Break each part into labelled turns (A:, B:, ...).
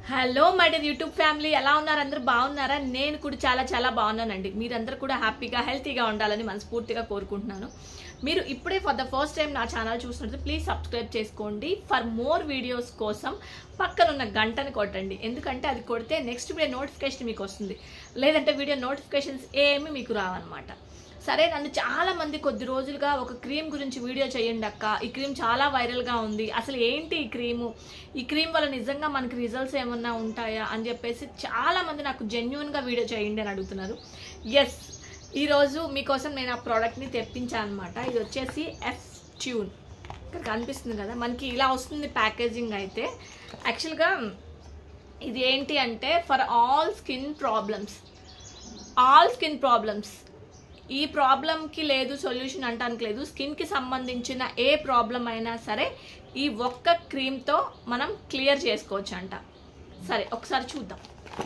A: hello my dear YouTube family ఎలా ఉన్నారు అందరూ బాగున్నారా నేను కూడా చాలా చాలా బాగున్నానండి మీరందరూ కూడా హ్యాపీగా హెల్తీగా ఉండాలని మనస్ఫూర్తిగా కోరుకుంటున్నాను మీరు ఇప్పుడే ఫర్ ద ఫస్ట్ టైం నా ఛానల్ చూసినట్టు ప్లీజ్ సబ్స్క్రైబ్ చేసుకోండి ఫర్ మోర్ వీడియోస్ కోసం పక్కన ఉన్న గంటని కొట్టండి ఎందుకంటే అది కొడితే నెక్స్ట్ వీడియో నోటిఫికేషన్ మీకు వస్తుంది లేదంటే వీడియో నోటిఫికేషన్స్ ఏమీ మీకు రావన్నమాట సరే నన్ను చాలా మంది కొద్ది రోజులుగా ఒక క్రీమ్ గురించి వీడియో చేయండి అక్క ఈ క్రీమ్ చాలా వైరల్గా ఉంది అసలు ఏంటి ఈ క్రీము ఈ క్రీమ్ వల్ల నిజంగా మనకి రిజల్ట్స్ ఏమన్నా ఉంటాయా అని చెప్పేసి చాలా మంది నాకు జెన్యున్గా వీడియో చేయండి అని అడుగుతున్నారు ఎస్ ఈరోజు మీకోసం నేను ఆ ప్రోడక్ట్ని తెప్పించాను అనమాట ఇది వచ్చేసి ఎఫ్ ట్యూన్ ఇక్కడ కనిపిస్తుంది కదా మనకి ఇలా వస్తుంది ప్యాకేజింగ్ అయితే యాక్చువల్గా ఇది ఏంటి అంటే for all skin problems all skin problems ఈ ప్రాబ్లంకి లేదు సొల్యూషన్ అంటానికి లేదు స్కిన్కి సంబంధించిన ఏ ప్రాబ్లం అయినా సరే ఈ ఒక్క క్రీమ్తో మనం క్లియర్ చేసుకోవచ్చు అంట సరే ఒకసారి చూద్దాం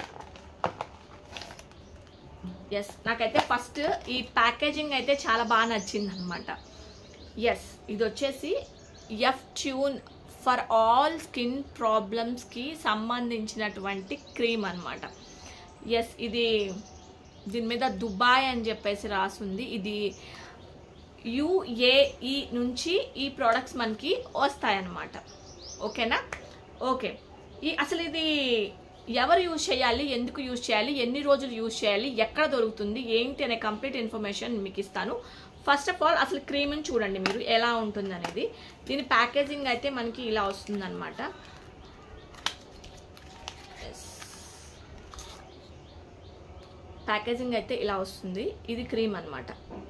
A: ఎస్ నాకైతే ఫస్ట్ ఈ ప్యాకేజింగ్ అయితే చాలా బాగా నచ్చింది అనమాట ఎస్ ఇది వచ్చేసి F Tune for all skin ప్రాబ్లమ్స్కి సంబంధించినటువంటి క్రీమ్ అనమాట ఎస్ ఇది దీని మీద దుబాయ్ అని చెప్పేసి రాసుంది ఇది యుఏఈ నుంచి ఈ ప్రోడక్ట్స్ మనకి వస్తాయన్నమాట ఓకేనా ఓకే ఈ అసలు ఇది ఎవరు యూజ్ చేయాలి ఎందుకు యూజ్ చేయాలి ఎన్ని రోజులు యూజ్ చేయాలి ఎక్కడ దొరుకుతుంది ఏంటి అనే కంప్లీట్ ఇన్ఫర్మేషన్ మీకు ఇస్తాను ఫస్ట్ ఆఫ్ ఆల్ అసలు క్రీమ్ని చూడండి మీరు ఎలా ఉంటుంది అనేది దీని ప్యాకేజింగ్ అయితే మనకి ఇలా వస్తుంది అనమాట ప్యాకేజింగ్ అయితే ఇలా వస్తుంది ఇది క్రీమ్ అనమాట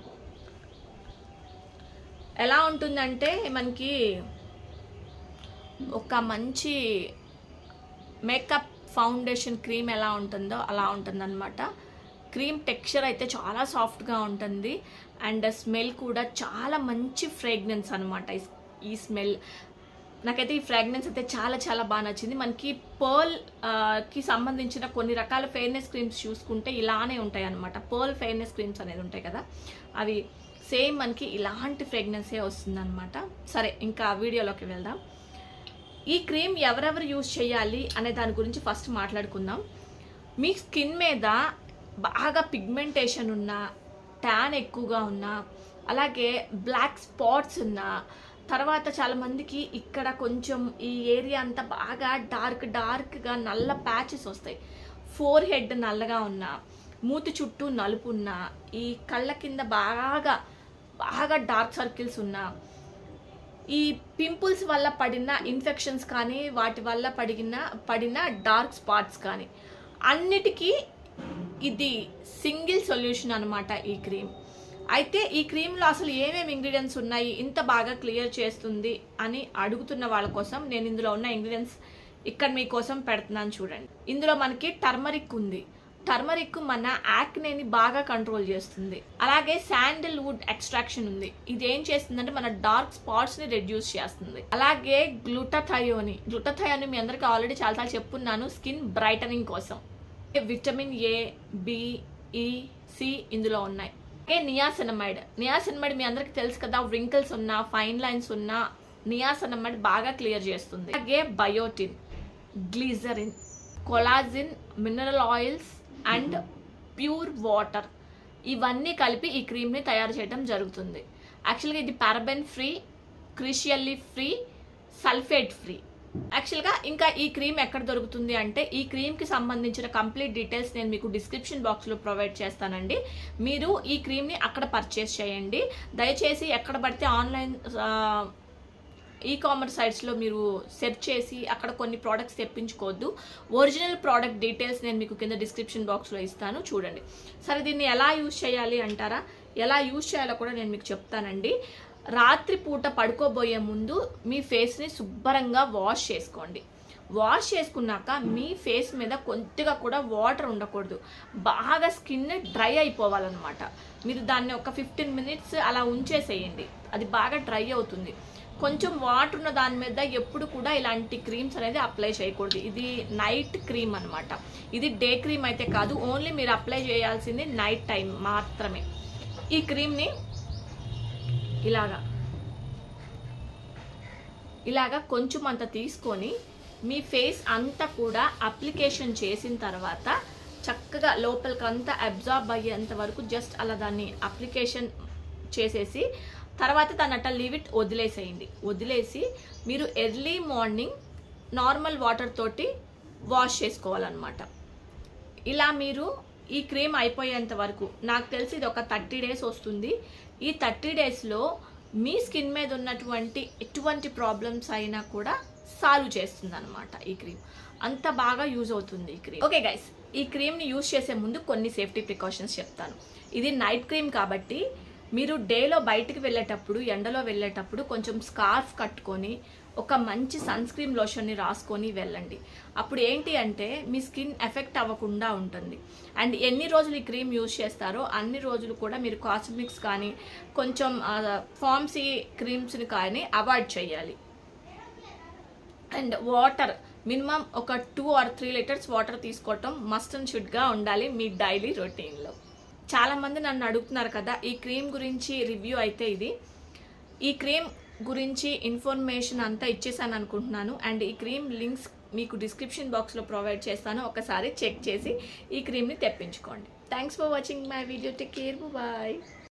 A: ఎలా ఉంటుందంటే మనకి ఒక మంచి మేకప్ ఫౌండేషన్ క్రీమ్ ఎలా ఉంటుందో అలా ఉంటుందన్నమాట క్రీమ్ టెక్స్చర్ అయితే చాలా సాఫ్ట్గా ఉంటుంది అండ్ స్మెల్ కూడా చాలా మంచి ఫ్రేగ్రెన్స్ అనమాట ఈ స్మెల్ నాకైతే ఈ ఫ్రాగ్రెన్స్ అయితే చాలా చాలా బాగా నచ్చింది మనకి పర్ల్ కి సంబంధించిన కొన్ని రకాల ఫెయిర్నెస్ క్రీమ్స్ చూసుకుంటే ఇలానే ఉంటాయి అనమాట పర్ల్ ఫెయిర్నెస్ క్రీమ్స్ అనేది ఉంటాయి కదా అవి సేమ్ మనకి ఇలాంటి ఫ్రేగ్రెన్సే వస్తుందన్నమాట సరే ఇంకా వీడియోలోకి వెళ్దాం ఈ క్రీమ్ ఎవరెవరు యూజ్ చేయాలి అనే దాని గురించి ఫస్ట్ మాట్లాడుకుందాం మీ స్కిన్ మీద బాగా పిగ్మెంటేషన్ ఉన్న ట్యాన్ ఎక్కువగా ఉన్న అలాగే బ్లాక్ స్పాట్స్ ఉన్న తర్వాత చాలా మందికి ఇక్కడ కొంచెం ఈ ఏరియా అంతా బాగా డార్క్ డార్క్గా నల్ల ప్యాచెస్ వస్తాయి ఫోర్ హెడ్ నల్లగా ఉన్న మూతి చుట్టూ నలుపు ఉన్న ఈ కళ్ళ కింద బాగా బాగా డార్క్ సర్కిల్స్ ఉన్న ఈ పింపుల్స్ వల్ల పడిన ఇన్ఫెక్షన్స్ కానీ వాటి వల్ల పడిన పడిన డార్క్ స్పాట్స్ కానీ అన్నిటికీ ఇది సింగిల్ సొల్యూషన్ అనమాట ఈ క్రీమ్ అయితే ఈ క్రీమ్లో అసలు ఏమేమి ఇంగ్రీడియంట్స్ ఉన్నాయి ఇంత బాగా క్లియర్ చేస్తుంది అని అడుగుతున్న వాళ్ళ కోసం నేను ఇందులో ఉన్న ఇంగ్రీడియంట్స్ ఇక్కడ మీకోసం పెడుతున్నాను చూడండి ఇందులో మనకి టర్మరిక్ ఉంది టర్మరిక్ మన యాక్నేని బాగా కంట్రోల్ చేస్తుంది అలాగే శాండిల్ వుడ్ ఎక్స్ట్రాక్షన్ ఉంది ఇది ఏం చేస్తుందంటే మన డార్క్ స్పాట్స్ ని రెడ్యూస్ చేస్తుంది అలాగే గ్లూటథయోని గ్లూటథయోని మీ అందరికి ఆల్రెడీ చాలాసార్లు చెప్పున్నాను స్కిన్ బ్రైటనింగ్ కోసం vitamin A B E C ఇందులో ఉన్నాయి అలాగే నియాసనమైడ్ నియాసనమైడ్ మీ అందరికి తెలుసు కదా వ్రింకిల్స్ ఉన్నా ఫైన్ లైన్స్ ఉన్నా నియాసనమైడ్ బాగా క్లియర్ చేస్తుంది అలాగే biotin glycerin collagen mineral oils and pure water ఇవన్నీ కలిపి ఈ క్రీమ్ని తయారు చేయడం జరుగుతుంది యాక్చువల్గా ఇది paraben free crucially free sulphate free యాక్చువల్గా ఇంకా ఈ క్రీమ్ ఎక్కడ దొరుకుతుంది అంటే ఈ క్రీమ్కి సంబంధించిన కంప్లీట్ డీటెయిల్స్ నేను మీకు డిస్క్రిప్షన్ బాక్స్లో ప్రొవైడ్ చేస్తానండి మీరు ఈ క్రీమ్ని అక్కడ పర్చేస్ చేయండి దయచేసి ఎక్కడ పడితే ఆన్లైన్ ఈ కామర్స్ సైట్స్లో మీరు సెర్చ్ చేసి అక్కడ కొన్ని ప్రోడక్ట్స్ తెప్పించుకోవద్దు ఒరిజినల్ ప్రోడక్ట్ డీటెయిల్స్ నేను మీకు కింద డిస్క్రిప్షన్ బాక్స్లో ఇస్తాను చూడండి సరే దీన్ని ఎలా యూజ్ చేయాలి అంటారా ఎలా యూజ్ చేయాలో కూడా నేను మీకు చెప్తానండి రాత్రి పూట పడుకోబోయే ముందు మీ ఫేస్ని శుభ్రంగా వాష్ చేసుకోండి వాష్ చేసుకున్నాక మీ ఫేస్ మీద కొద్దిగా కూడా వాటర్ ఉండకూడదు బాగా స్కిన్ డ్రై అయిపోవాలన్నమాట మీరు దాన్ని ఒక ఫిఫ్టీన్ మినిట్స్ అలా ఉంచేసేయండి అది బాగా డ్రై అవుతుంది కొంచెం వాటర్ ఉన్న దాని మీద ఎప్పుడు కూడా ఇలాంటి క్రీమ్స్ అనేది అప్లై చేయకూడదు ఇది నైట్ క్రీమ్ అనమాట ఇది డే క్రీమ్ అయితే కాదు ఓన్లీ మీరు అప్లై చేయాల్సింది నైట్ టైం మాత్రమే ఈ క్రీమ్ని ఇలాగా ఇలాగా కొంచెం అంత తీసుకొని మీ ఫేస్ అంతా కూడా అప్లికేషన్ చేసిన తర్వాత చక్కగా లోపలికంతా అబ్జార్బ్ అయ్యేంత వరకు జస్ట్ అలా దాన్ని అప్లికేషన్ చేసేసి తర్వాత దాన్ని అట్లా లీవ్ ఇట్ వదిలేసేయండి వదిలేసి మీరు ఎర్లీ మార్నింగ్ నార్మల్ వాటర్ తోటి వాష్ చేసుకోవాలన్నమాట ఇలా మీరు ఈ క్రీమ్ అయిపోయేంత వరకు నాకు తెలిసి ఇది ఒక థర్టీ డేస్ వస్తుంది ఈ థర్టీ డేస్లో మీ స్కిన్ మీద ఉన్నటువంటి ఎటువంటి ప్రాబ్లమ్స్ అయినా కూడా సాల్వ్ చేస్తుంది అనమాట ఈ క్రీమ్ అంత బాగా యూజ్ అవుతుంది ఈ క్రీమ్ ఓకే గైస్ ఈ క్రీమ్ని యూజ్ చేసే ముందు కొన్ని సేఫ్టీ ప్రికాషన్స్ చెప్తాను ఇది నైట్ క్రీమ్ కాబట్టి మీరు డేలో బయటికి వెళ్ళేటప్పుడు ఎండలో వెళ్ళేటప్పుడు కొంచెం స్కార్ఫ్ కట్టుకొని ఒక మంచి సన్ స్క్రీన్ లోషన్ని రాసుకొని వెళ్ళండి అప్పుడు ఏంటి అంటే మీ స్కిన్ ఎఫెక్ట్ అవ్వకుండా ఉంటుంది అండ్ ఎన్ని రోజులు ఈ క్రీమ్ యూజ్ చేస్తారో అన్ని రోజులు కూడా మీరు కాస్మెటిక్స్ కానీ కొంచెం ఫార్మ్సీ క్రీమ్స్ని కానీ అవాయిడ్ చేయాలి అండ్ వాటర్ మినిమం ఒక two or three litres water తీసుకోవటం మస్ట్ అండ్ షుడ్గా ఉండాలి మీ డైలీ రొటీన్లో చాలామంది నన్ను అడుగుతున్నారు కదా ఈ క్రీమ్ గురించి రివ్యూ అయితే ఇది ఈ క్రీమ్ గురించి ఇన్ఫర్మేషన్ అంతా ఇచ్చేసాను అనుకుంటున్నాను అండ్ ఈ క్రీమ్ లింక్స్ మీకు డిస్క్రిప్షన్ బాక్స్లో ప్రొవైడ్ చేస్తాను ఒకసారి చెక్ చేసి ఈ క్రీమ్ని తెప్పించుకోండి thanks for watching my video take care bye